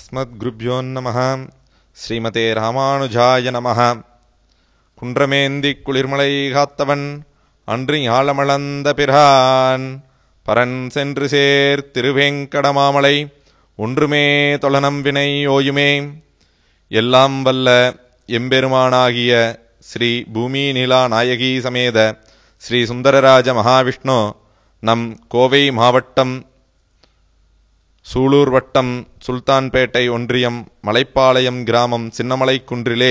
அஸ்மத்குருப்யோ நம ஸ்ரீமதே ராமானுஜாய நம குன்றமேந்தி குளிர்மலை காத்தவன் அன்று ஞாலமளந்த பிரான் பரன் சென்று சேர் திருவேங்கடமாமலை ஒன்றுமே தொழனம் வினை ஓயுமே எல்லாம் வல்ல எம்பெருமானாகிய ஸ்ரீ பூமி நிலா நாயகி சமேத ஸ்ரீ சுந்தரராஜ மகாவிஷ்ணு நம் கோவை மாவட்டம் சூலூர் வட்டம் சுல்தான்பேட்டை ஒன்றியம் மலைப்பாளையம் கிராமம் சின்னமலை குன்றிலே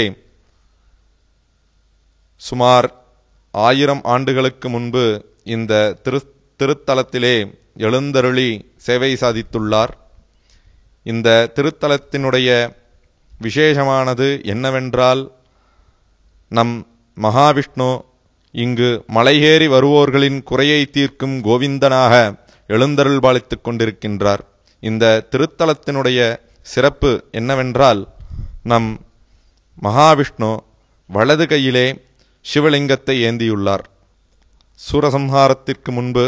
சுமார் ஆயிரம் ஆண்டுகளுக்கு முன்பு இந்த திரு திருத்தலத்திலே எழுந்தருளி சேவை சாதித்துள்ளார் இந்த திருத்தலத்தினுடைய விசேஷமானது என்னவென்றால் நம் மகாவிஷ்ணு இங்கு மலையேறி வருவோர்களின் குறையை தீர்க்கும் கோவிந்தனாக எழுந்தருள் பாலித்துக் கொண்டிருக்கின்றார் இந்த திருத்தலத்தினுடைய சிறப்பு என்னவென்றால் நம் மகாவிஷ்ணு வலது கையிலே சிவலிங்கத்தை ஏந்தியுள்ளார் சூரசம்ஹாரத்திற்கு முன்பு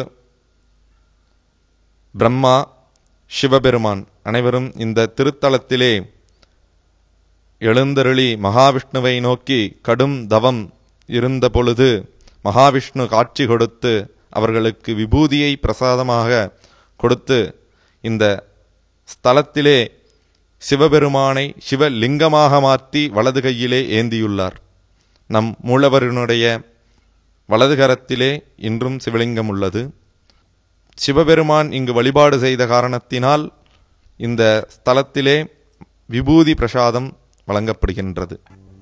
பிரம்மா சிவபெருமான் அனைவரும் இந்த திருத்தலத்திலே எழுந்தருளி மகாவிஷ்ணுவை நோக்கி கடும் தவம் இருந்த பொழுது மகாவிஷ்ணு காட்சி கொடுத்து அவர்களுக்கு விபூதியை பிரசாதமாக கொடுத்து இந்த ஸ்தலத்திலே சிவபெருமானை சிவலிங்கமாக மாற்றி வலது கையிலே ஏந்தியுள்ளார் நம் மூலவரினுடைய வலது கரத்திலே இன்றும் சிவலிங்கம் உள்ளது சிவபெருமான் இங்கு வழிபாடு செய்த காரணத்தினால் இந்த ஸ்தலத்திலே விபூதி பிரசாதம் வழங்கப்படுகின்றது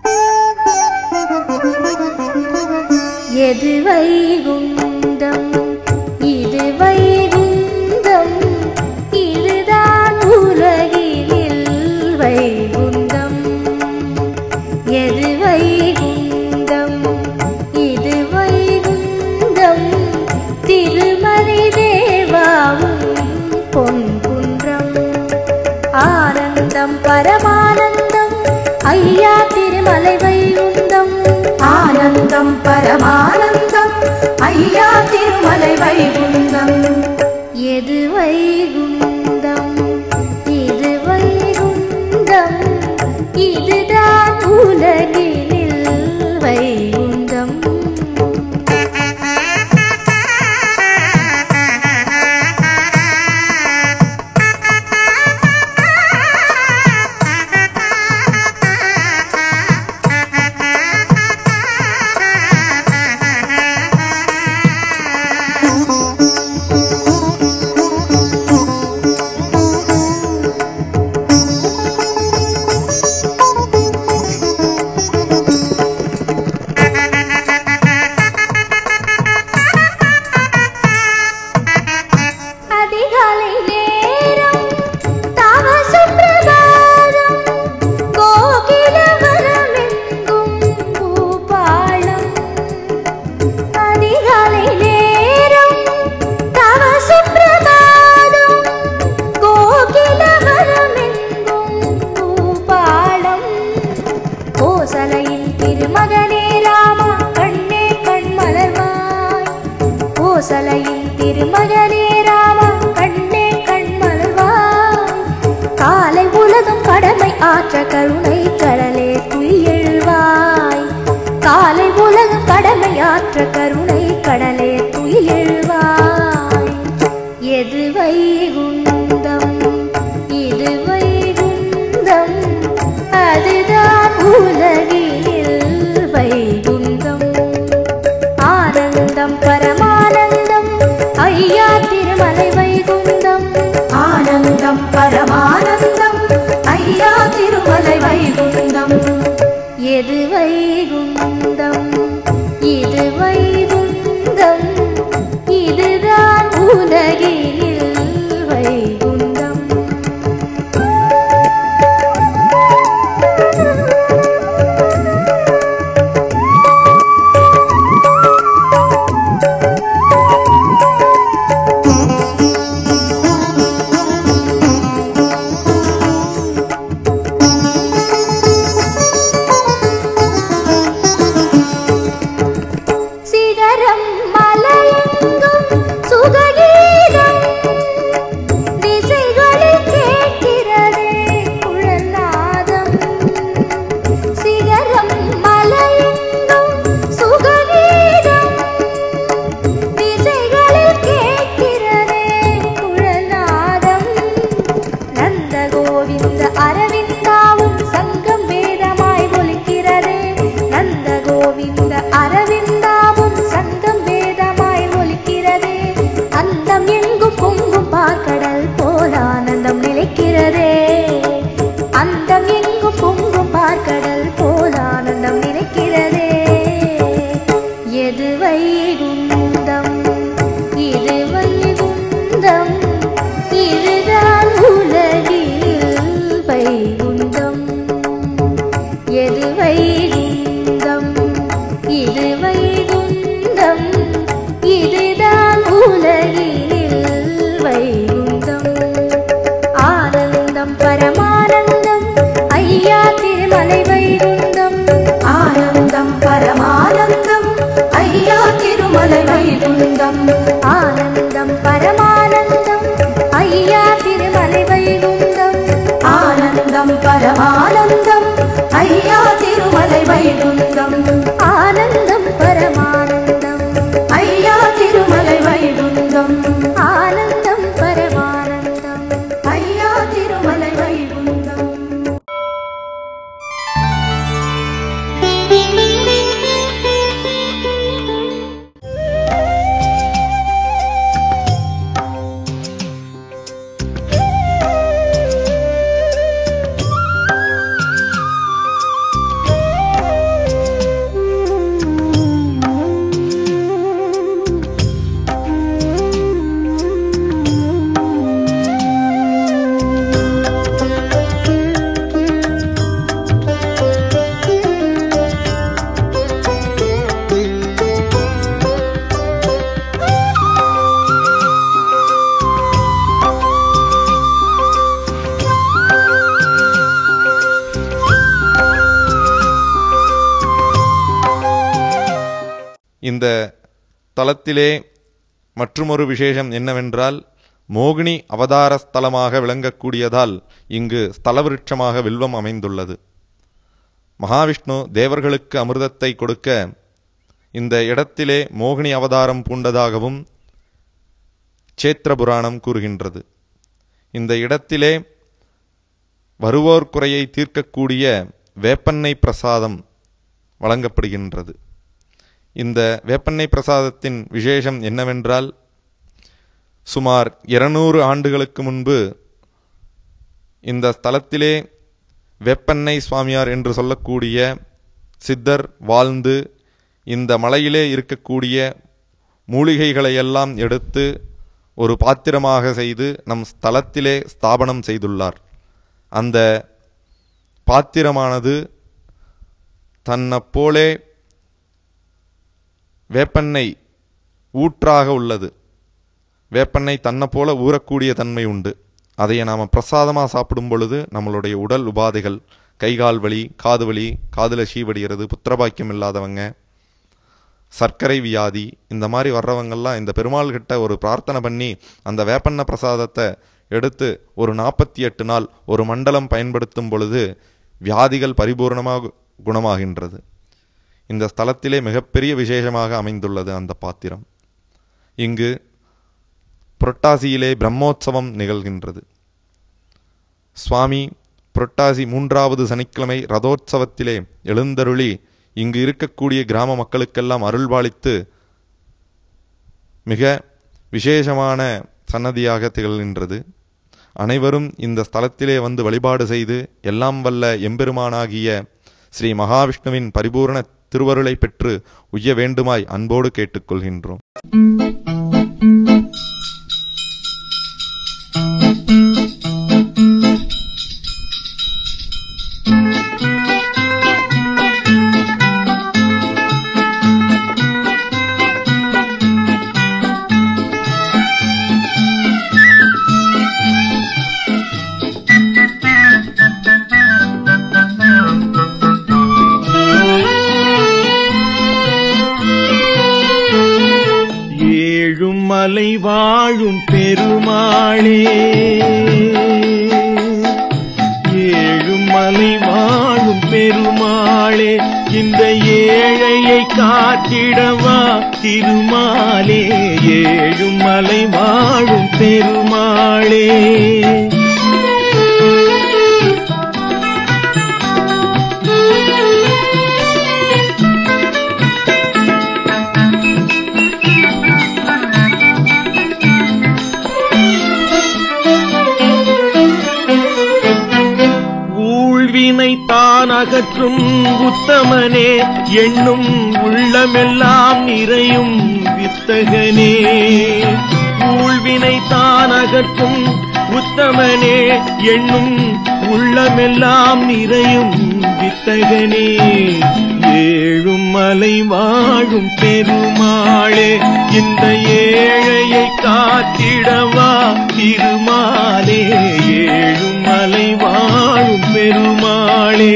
எது வைகுந்தம் இது வைகுந்தம் இதுதான் உலகில் வைகுந்தம் எது வைகுந்தம் இது வைகுந்தம் திருமலை தேவாவும் பொன்குன்றம் ஆனந்தம் பரமானந்தம் ஐயா திருமலை வைகுந்தம் ஆனந்தம் பரமானந்தம் ஐயா திருமலை வைகுந்தம் எது வைகுந்தம் இது வைகுந்தம் இதுதான் உலகினில் வைகுந்தம் அதிகாலை நேரம் தவச பிரபாதம் கோகிலவனமெங்கும் பூபாளம் அதிகாலை நேரம் தவச பிரபாதம் கோகிலவனமெங்கும் பூபாளம் கோசலையின் திருமகனே ராமா கண்ணே கண்மலர்வாய் கோசலையின் திருமகனே ராமா கண்ணே கண்மலர்வாய் காலை உலகம் கடமை ஆற்ற கருணை கடலே துயில்வாய் காலை உலகம் கடமை ஆற்ற கருணை கடலே துயில்வாய் எது வைகுந்தம் இது வைகுந்தம் அதுதான் உலகில் வைகுந்தம் ஆனந்தம் பரமானந்தம் ஐயா திருமலை வைகுந்தம் ஆனந்தம் பரமானந்தம் ஐயா திருமலை வைகுந்தம் எது வைகுந்தம் இது வைகுந்தம் இதுதான் உலகில் வைகுந்தம் ஆனந்தம் பரமானந்தம் ஐயா திருமலை வைகுந்தம் ஆனந்தம் பரமானந்தம் ஐயா திருமலை வைகுந்தம் ஆனந்தம் பரமானந்தம் ஐயா திருமலை வைகுந்தம் ஆனந்தம் பரமானந்தம் ஐயா திருமலை வைகுந்தம் இந்த தலத்திலே மற்றுமொரு விசேஷம் என்னவென்றால் மோகினி அவதார ஸ்தலமாக விளங்கக்கூடியதால் இங்கு ஸ்தலவிருட்சமாக வில்வம் அமைந்துள்ளது மகாவிஷ்ணு தேவர்களுக்கு அமிர்தத்தை கொடுக்க இந்த இடத்திலே மோகினி அவதாரம் பூண்டதாகவும் சேத்திர புராணம் கூறுகின்றது இந்த இடத்திலே வருவோர் குறையை தீர்க்கக்கூடிய வேப்பெண்ணெய் பிரசாதம் வழங்கப்படுகின்றது இந்த வேப்பெண்ணெய் பிரசாதத்தின் விசேஷம் என்னவென்றால் சுமார் இருநூறு ஆண்டுகளுக்கு முன்பு இந்த ஸ்தலத்திலே வேப்பெண்ணெய் சுவாமியார் என்று சொல்லக்கூடிய சித்தர் வாழ்ந்து இந்த மலையிலே இருக்கக்கூடிய மூலிகைகளையெல்லாம் எடுத்து ஒரு பாத்திரமாக செய்து நம் ஸ்தலத்திலே ஸ்தாபனம் செய்துள்ளார் அந்த பாத்திரமானது தன்னைப் போலே வேப்பெண்ணெய் ஊற்றாக உள்ளது வேப்பெண்ணெய் தன்னை போல ஊறக்கூடிய தன்மை உண்டு அதை நாம் பிரசாதமாக சாப்பிடும் பொழுது நம்மளுடைய உடல் உபாதைகள் கைகால் வலி காது வலி காதுல சீவடிகிறது புத்திரபாக்கியம் இல்லாதவங்க சர்க்கரை வியாதி இந்த மாதிரி வர்றவங்கெல்லாம் இந்த பெருமாள் கிட்ட ஒரு பிரார்த்தனை பண்ணி அந்த வேப்பெண்ண பிரசாதத்தை எடுத்து ஒரு நாற்பத்தி எட்டு நாள் ஒரு மண்டலம் பயன்படுத்தும் பொழுது வியாதிகள் பரிபூர்ணமாக குணமாகின்றது இந்த ஸ்தலத்திலே மிகப்பெரிய விசேஷமாக அமைந்துள்ளது அந்த பாத்திரம் இங்கு புரட்டாசியிலே பிரம்மோற்சவம் நிகழ்கின்றது சுவாமி புரட்டாசி மூன்றாவது சனிக்கிழமை ரதோற்சவத்திலே எழுந்தருளி இங்கு இருக்கக்கூடிய கிராம மக்களுக்கெல்லாம் அருள்பாலித்து மிக விசேஷமான சன்னதியாக திகழ்கின்றது அனைவரும் இந்த ஸ்தலத்திலே வந்து வழிபாடு செய்து எல்லாம் வல்ல எம்பெருமானாகிய ஸ்ரீ மகாவிஷ்ணுவின் பரிபூரண திருவருளை பெற்று உய்ய வேண்டுமாய் அன்போடு கேட்டுக்கொள்கின்றோம் ஏழும் மலை வாழும் பெருமாளே ஏழும் மலை வாழும் பெருமாளே இந்த ஏழையை காத்திடவா திருமாலே ஏழும் மலை வாழும் பெருமாளே ஊழ்வினை தான் அகற்றும் உத்தமனே எண்ணும் உள்ளமெல்லாம் நிறையும் வித்தகனே ஊழ்வினை தான் அகற்றும் உத்தமனே எண்ணும் உள்ளமெல்லாம் நிறையும் வித்தகனே ஏழும் மலை வாழும் பெருமாளே இந்த ஏழையை காத்திடவா திருமாலே ஏழும் மலை வாழும் பெருமாளே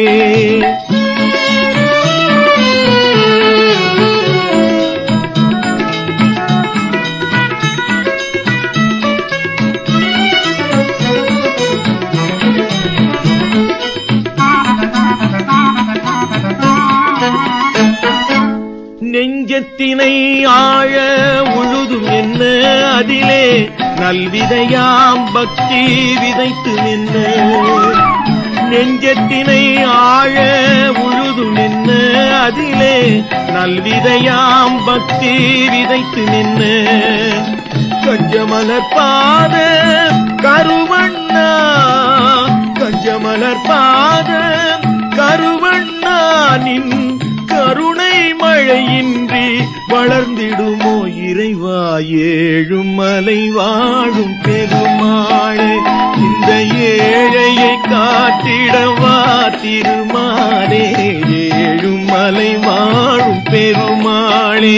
நெஞ்சத்தினை ஆழ உழுதும் என்ன அதிலே நல்விதையாம் பக்தி விதைத்து நின்ன நெஞ்சத்தினை ஆழ உழுதும் என்ன அதிலே நல்விதையாம் பக்தி விதைத்து நின்ன கஞ்சமலர் பாத கருவண்ணா கஞ்சமலர் பாத கருவண்ணா நின் கருணை மழையின்றி வளர்ந்திடுமோ இறைவா ஏழும் மலை வாழும் பெருமாளே இந்த ஏழையை காட்டிடவா திருமாலே ஏழும் மலை வாழும் பெருமாளே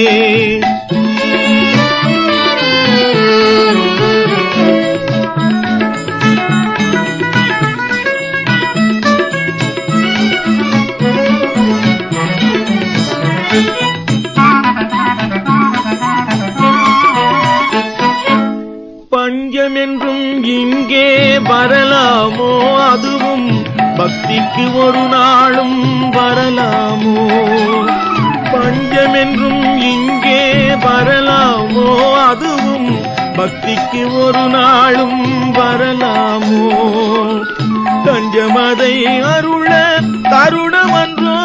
பஞ்சம் என்றும் இங்கே வரலாமோ அதுவும் பக்திக்கு ஒரு நாளும் வரலாமோ பஞ்சம் என்றும் இங்கே வரலாமோ அதுவும் பக்திக்கு ஒரு நாளும் வரலாமோ தஞ்சமதை அருள தருணமன்றோ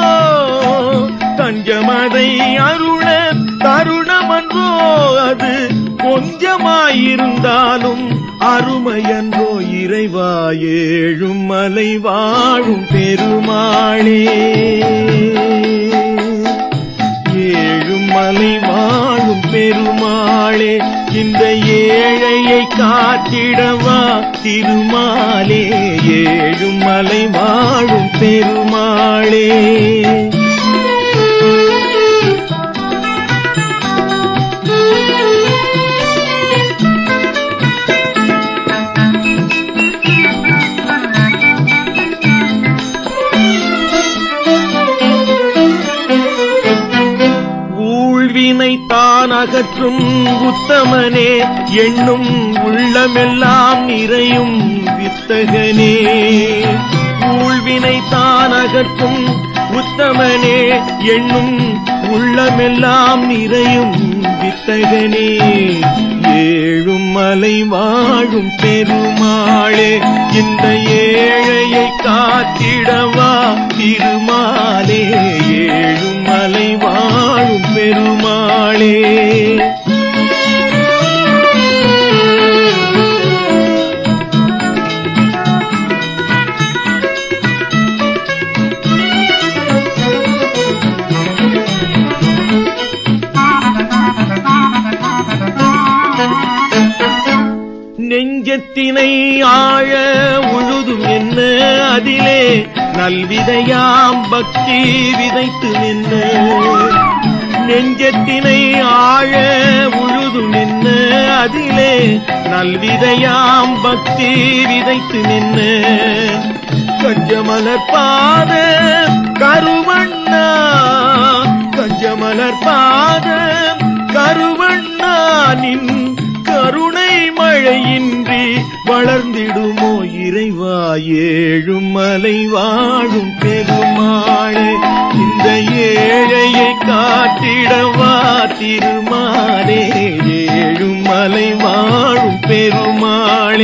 தஞ்சமதை அருள தருணமன்றோ அது கொஞ்சமாயிருந்தாலும் அருமையன்றோ இறைவா ஏழும் மலை வாழும் பெருமாளே ஏழும் மலை வாழும் பெருமாளே இந்த ஏழையை காத்திடவா திருமாலே ஏழும் மலை வாழும் பெருமாளே ஊழ்வினை தான் அகற்றும் உத்தமனே எண்ணும் உள்ளமெல்லாம் நிறையும் வித்தகனே ஊழ்வினை தான் அகற்றும் உத்தமனே எண்ணும் உள்ளமெல்லாம் நிறையும் வித்தகனே ஏழும் மலை வாழும் பெருமாளே இந்த ஏழையை காத்திடவா திருமாலே ஏழும் மலை வாழும் பெருமாளே நெஞ்சத்தினை ஆழ உழுதும் என்ன அதிலே நல்விதையாம் பக்தி விதைத்து நின்ன நெஞ்சத்தினை ஆழ உழுதும் என்ன அதிலே நல்விதையாம் பக்தி விதைத்து நின்ன கஞ்சமலர் பாத கருவண்ணா கஞ்சமலர் பாத கருவண்ணா நின் கருணை மழையின்றி வளர்ந்திடுமோ இறைவா ஏழும் மலை வாழும் பெருமாளே இந்த ஏழையை காட்டிடவா திருமாலே ஏழும் மலை வாழும் பெருமாளே. பெருமாளே.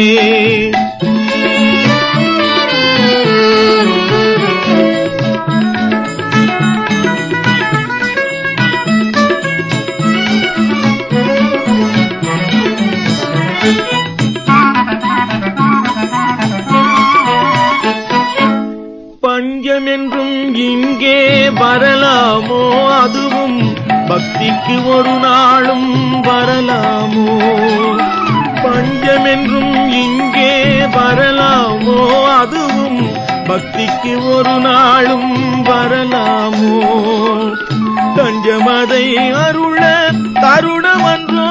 பஞ்சம் என்றும் இங்கே வரலாமோ அதுவும் பக்திக்கு ஒரு நாளும் வரலாமோ பஞ்சம் என்றும் இங்கே வரலாமோ அதுவும் பக்திக்கு ஒரு நாளும் வரலாமோ தஞ்சமதை அருள தருணமன்றோ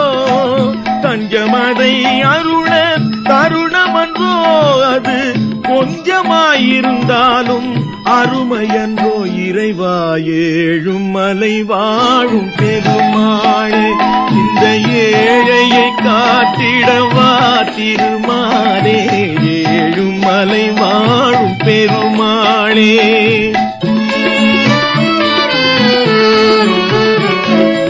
தஞ்சமதை அருள தருணமன்றோ அது கொஞ்சமாயிருந்தாலும் அருமையன்றோ இறைவா ஏழும் மலை வாழும் பெருமாளே இந்த ஏழையை காட்டிடவா திருமாலே ஏழும் மலை வாழும் பெருமாளே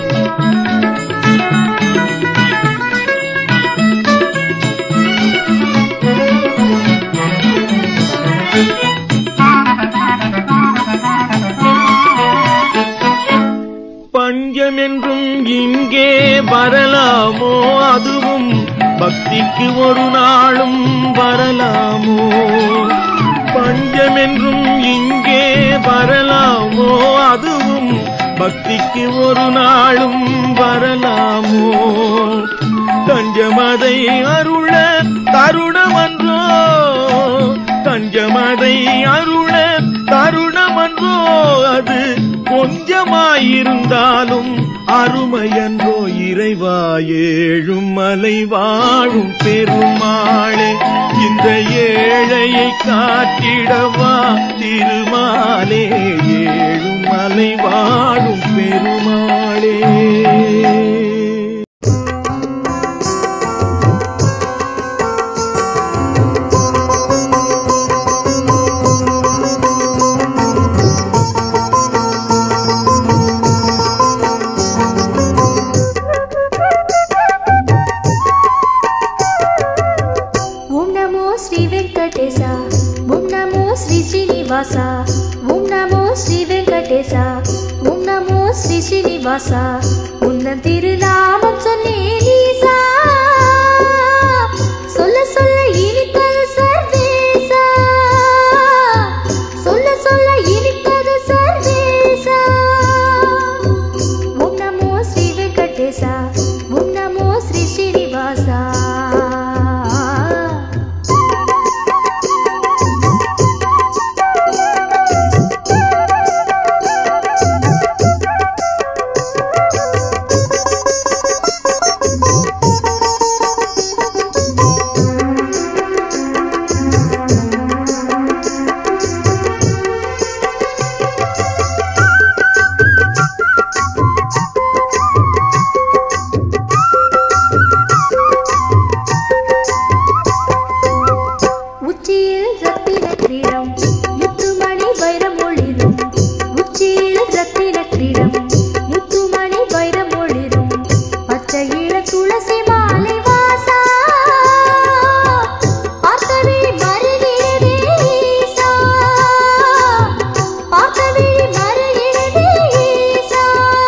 பக்திக்கு ஒரு நாளும் வரலாமோ பஞ்சமென்றும் இங்கே வரலாமோ அதுவும் பக்திக்கு ஒரு நாளும் வரலாமோ தஞ்சமதை அருள தருணமன்றோ தஞ்சமதை அருள தருணமன்றோ அது கொஞ்சமாயிருந்தாலும் அருமையன்றோ இறைவா ஏழும் மலை வாழும் பெருமாளே இந்த ஏழையை காட்டிடவா திருமாலே ஏழும் மலை வாழும் பெருமாளே ఓం నమో శ్రీ వెంకటేశ ఓం నమో శ్రీ శ్రీనివాస ఓం నమో శ్రీ వెంకటేశ ఓం నమో శ్రీ శ్రీనివాస உன்ன திருநாமம் சொன்னேன் ஈசா சொல்ல சொல்ல இனித்தது சர்வேசா சொல்ல சொல்ல இனித்தது சர்வேசா ஓம் நமோ ஸ்ரீ வெங்கடேசா ஓம் நமோ ஸ்ரீ ஸ்ரீனிவாசா உச்சியில் ரத்தின கிரீடம் முத்துமணி வைரம் ஒளிரும் உச்சியில் ரத்தின கிரீடம் முத்துமணி வைரம் ஒளிரும் பச்சை இள துளசி மாலை வாசா பார்த்தவே மருகிறதே ஈசா பார்த்தவே மருகிறதே ஈசா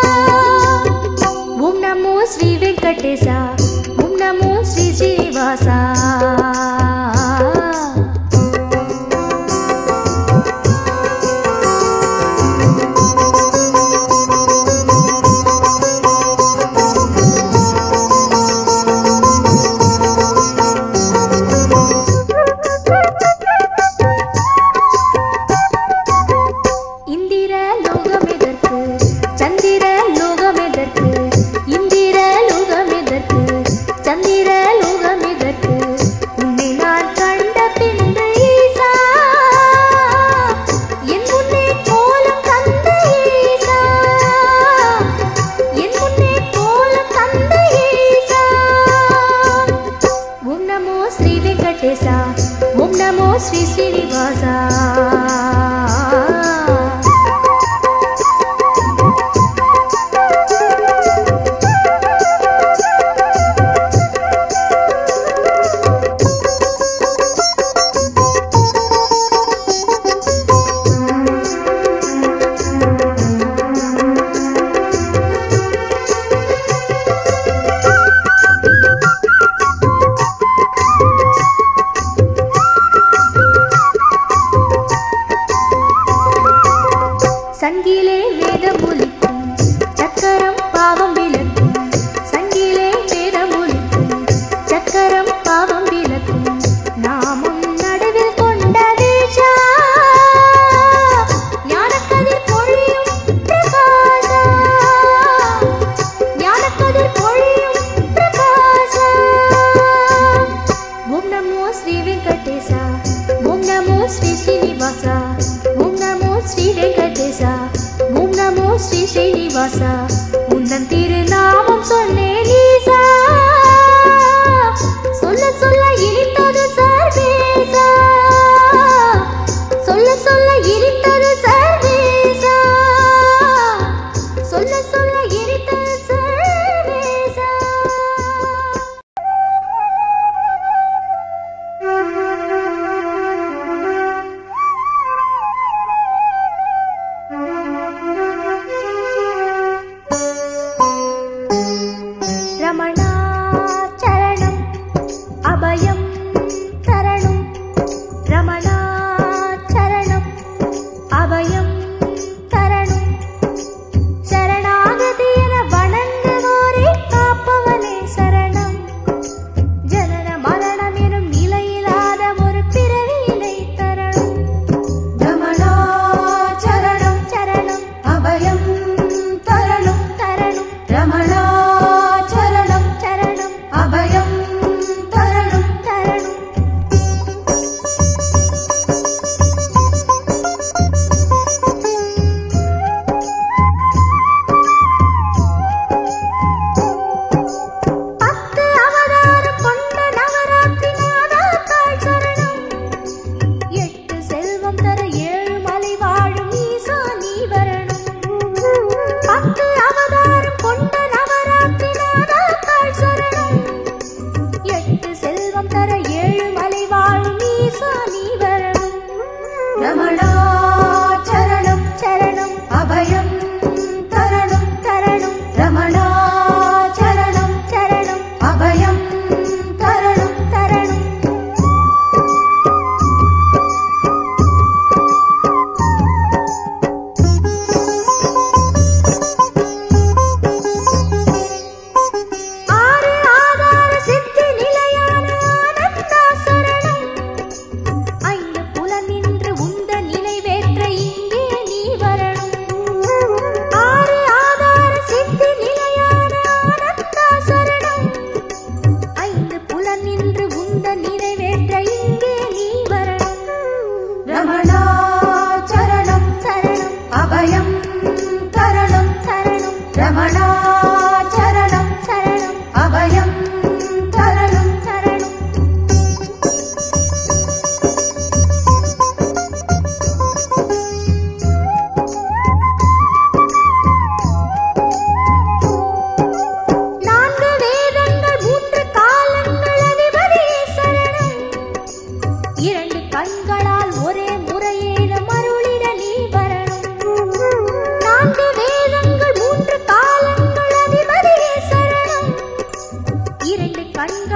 ஓம் நமோ ஸ்ரீ வெங்கடேசா ஓம் நமோ ஸ்ரீ ஸ்ரீனிவாசா இந்திர லோகம் எதற்கு சந்திர லோகம் எதற்கு இந்திர லோகம் எதற்கு சந்திர லோகம் எதற்கு உன்னை நான் கண்ட பின்பு ஈசா என் முன்னே கோலம் தந்த ஈசா என் முன்னே கோலம் தந்த ஈசா ஓம் நமோ ஸ்ரீ வெங்கடேசா ஓம் நமோ ஸ்ரீ ஸ்ரீனிவாசா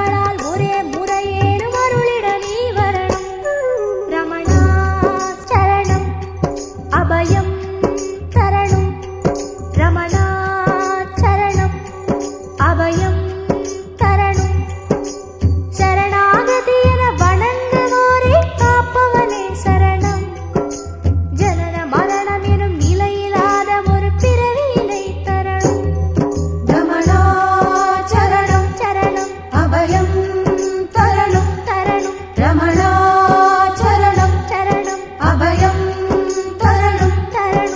கண்களால் ஒரே முறையேனும் அருளிட நீ வரணும் ரமணா சரணம் அபயம் தரணும் ரமணா சரணம் அபயம் தரணும் சரணாகதி என வணங்குவோரை காப்பவனே சரணம் ஜனன மரணம் எனும் நிலையில்லாத ஒரு பிறவியினை தரணும் ரமணா சரணம் சரணம் அபயம் தரணும் தரணும் ரமணா சரணம் சரணம் அபயம் தரணும் தரணும்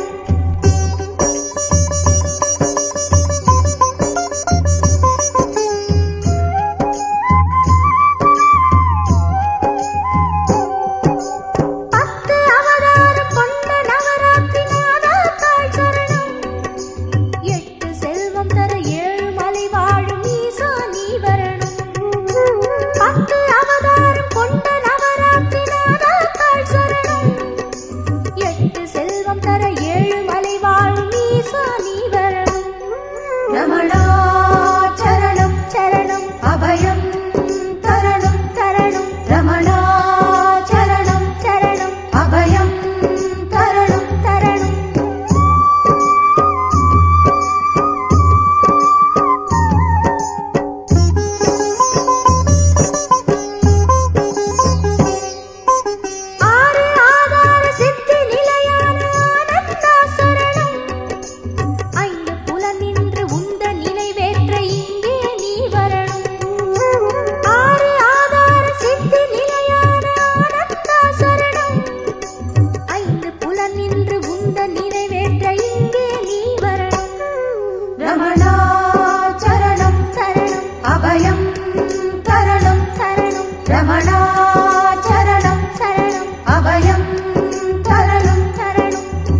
பத்து அவதாரம் கொண்ட நவராத்திரி நாதா தாய் சரணம் எட்டு செல்வம் தர ஏழு மலை வாழும் ஈசா நீ வரணும் பத்து அவதாரம் கொண்ட நவராத்திரி நாதா தாய் சரணம் எட்டு செல்வம் தர ஏழு மலை வாழும் ஈசா நீ வரணும் ரமணா சரணம் சரணம் அபயம் தரணும் தரணும் ரமணா சரணம் சரணம் அபயம் தரணும் தரணும் ஆறு ஆதார சித்தி நிலையான ஆனந்தா சரணம் ஐந்து புலம் நின்று உந்த நினைவேற்ற இங்கே நீ வரணும் ஆறு ஆதார சித்தி நிலையான ஆனந்தா சரணம் ஐந்து புலம் நின்று உந்த நினைவேற்ற இங்கே நீ வரணும் ரமணா சரணம் சரணம் அபயம் தரணும் சரணம் ரமணா சரணம் சரணம் அபயம் தரணும் சரணம்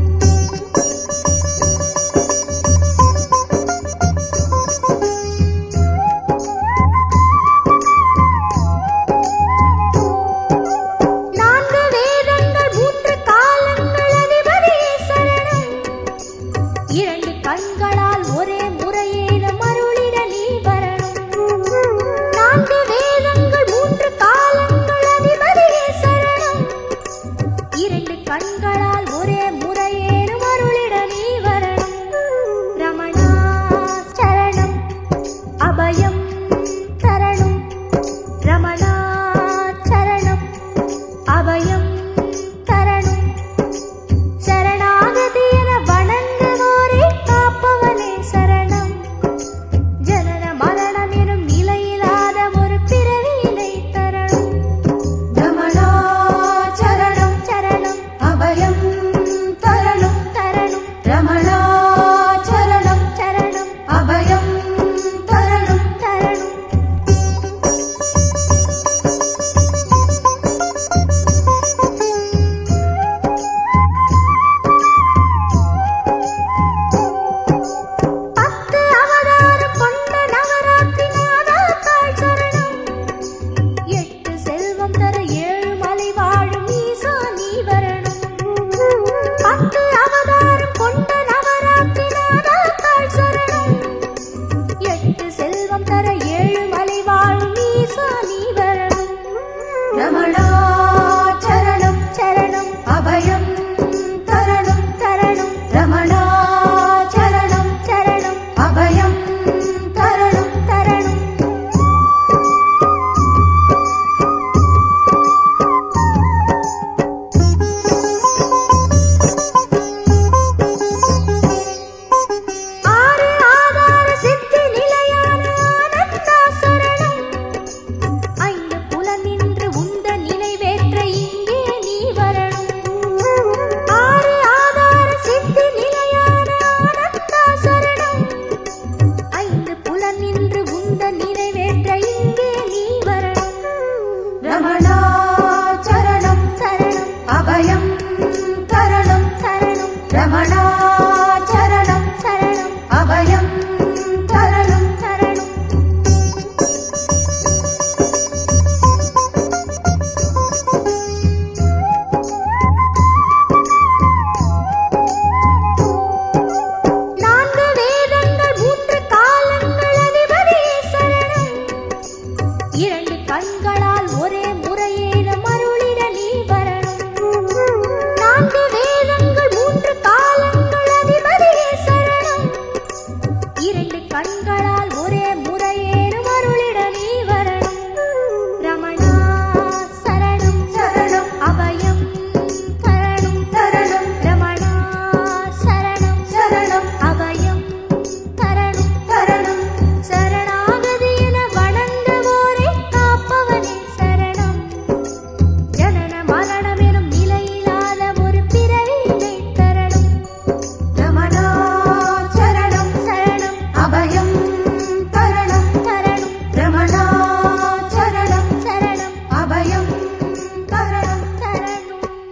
நான்கு வேதங்கள் மூன்று காலங்கள் அதிபதியே சரணம் இரண்டு கண்களால் ஒரே முறையேனும் அருளிட நீ வரணும் நான்கு வேதங்கள் மூன்று காலங்கள் அதிபதியே சரணம் இரண்டு கண்களால் ஒரே முறையேனும் அருளிட நீ வரணும் ரமணா சரணம் அபயம் தரணும் ரமணா சரணம் அபயம் தரணும் சரணாகதி என வணங்குவோரை காப்பவனே சரணம் ஜனன மரணம் எனும் நிலையில்லாத ஒரு பிறவியினை தரணும் ரமணா சரணம் சரணம் அபயம் தரணும் தரணும் ரமணா சரணம் சரணம் அபயம் தரணும் தரணும் பத்து அவதாரம் கொண்ட நவராத்திரி நாதா தாய் சரணம் எட்டு செல்வம் தர ஏழு மலை வாழும் ஈசா நீ வரணும் பத்து அவதாரம் கொண்ட நவராத்திரி நாதா தாய் சரணம் எட்டு செல்வம் தர ஏழு மலை வாழும் ஈசா நீ வரணும் ரமணா சரணம் சரணம் அபயம் தரணும் தரணும் ரமணா சரணம் சரணம் அபயம் தரணும் தரணும் ஆறு ஆதார சித்தி நிலையான ஆனந்தா சரணம் ஐந்து புலம் நின்று உந்த நினைவேற்ற இங்கே நீ வரணும் ஆறு ஆதார சித்தி நிலையான ஆனந்தா சரணம் ஐந்து புலம் நின்று உந்த நிறைவேற்ற இங்கே நீ வரணும் ரமணா சரணம் சரணம் அபயம் தரணும் சரணம் ரமணா சரணம் சரணம் அபயம் தரணும் சரணம் நான்கு வேதங்கள் மூன்று காலங்கள் அதிபதியே சரணம் கண்களால் ஒரே முறையேனும் அருளிட நீ வரணும் நான்கு வேதங்கள் மூன்று காலங்கள் அதிபதியே சரணம் இரண்டு கண்களால் ஒரே முறையேனும் அருளிட நீ வரணும் ரமணா சரணம் சரணம். அபயம் தரணும் தரணும். ரமணா சரணம் சரணம். அபயம் தரணும் தரணும் சரணாகதி என வணங்குவோரை காப்பவனே சரணம் ஜனன மரணம் எனும் நிலையில்லாத ஒரு பிறவியை தரணும் ரமணா சரணம் சரணம் அபயம் தரணம் தரணும் ரமணா சரணம் சரணம் அபயம் தரணம் தரணும்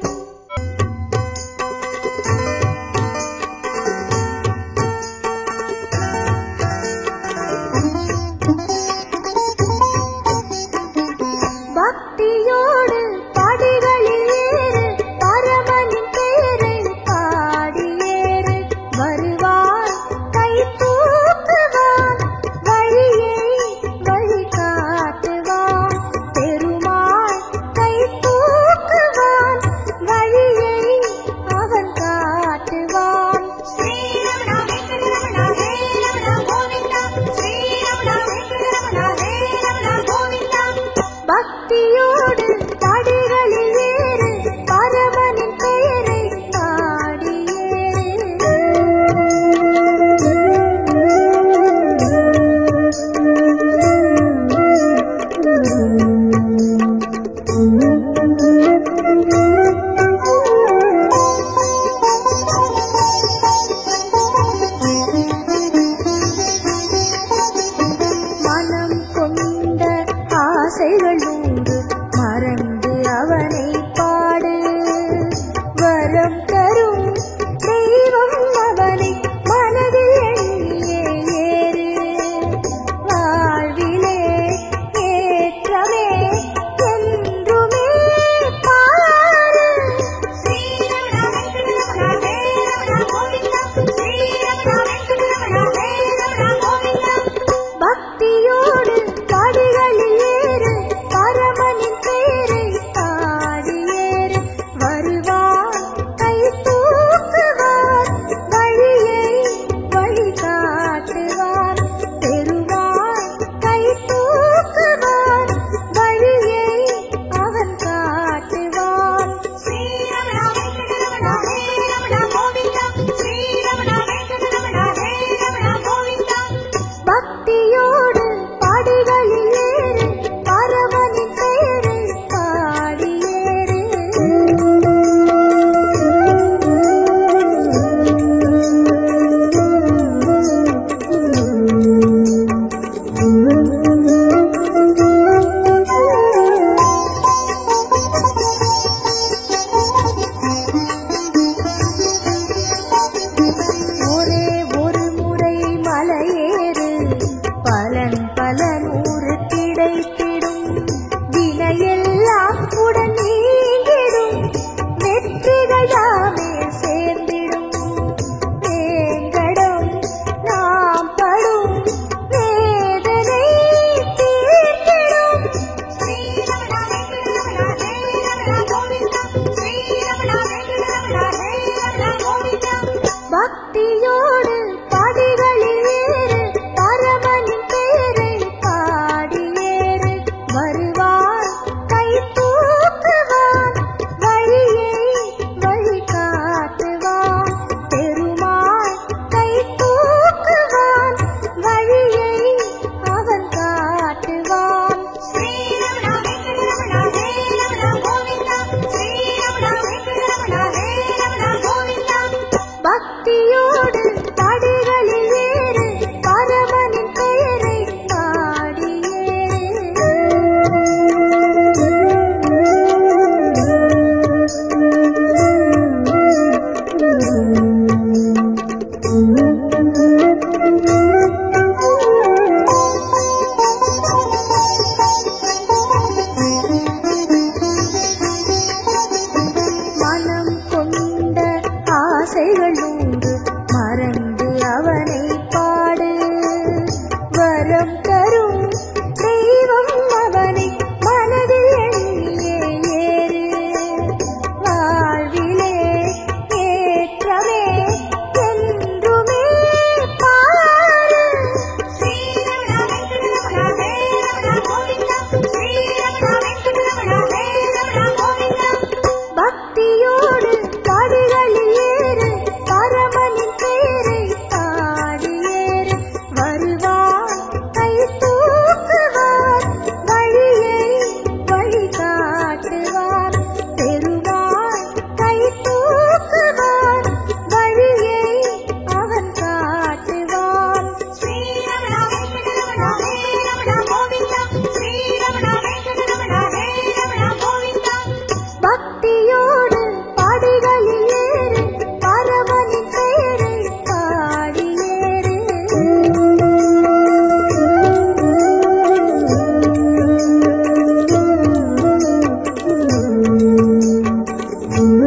பக்தியோடு படிகளில் ஏறு பரமனின் பெயரை பாடியேறு வருவான் கை தூக்குவான் வழியை வழி காட்டுவான் பெருமாள் கை தூக்குவான் வழியை அவன் காட்டுவான் ஸ்ரீரமணா வெங்கடரமணா வேலவனா கோவிந்தா ஸ்ரீரமணா வெங்கடரமணா வேலவனா கோவிந்தா பக்தியோடு படிகளில் ஏறு பரமனின் பெயரை மனம் கொண்ட ஆசைகள் நூறு மறந்து அவனை பாடு வரம் தரும் தெய்வம் அவனை மனதில் எண்ணியே ஏறு வாழ்விலே ஏற்றமே என்றுமே பாரு ஸ்ரீரமணா வெங்கடரமணா வேலவனா கோவிந்தா ஸ்ரீரமணா வெங்கடரமணா வேலவனா கோவிந்தா பக்தியோடு படிகளில் ஏறு பரமனின்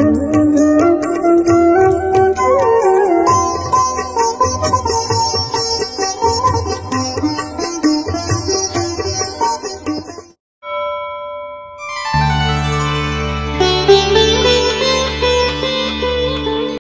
ஆ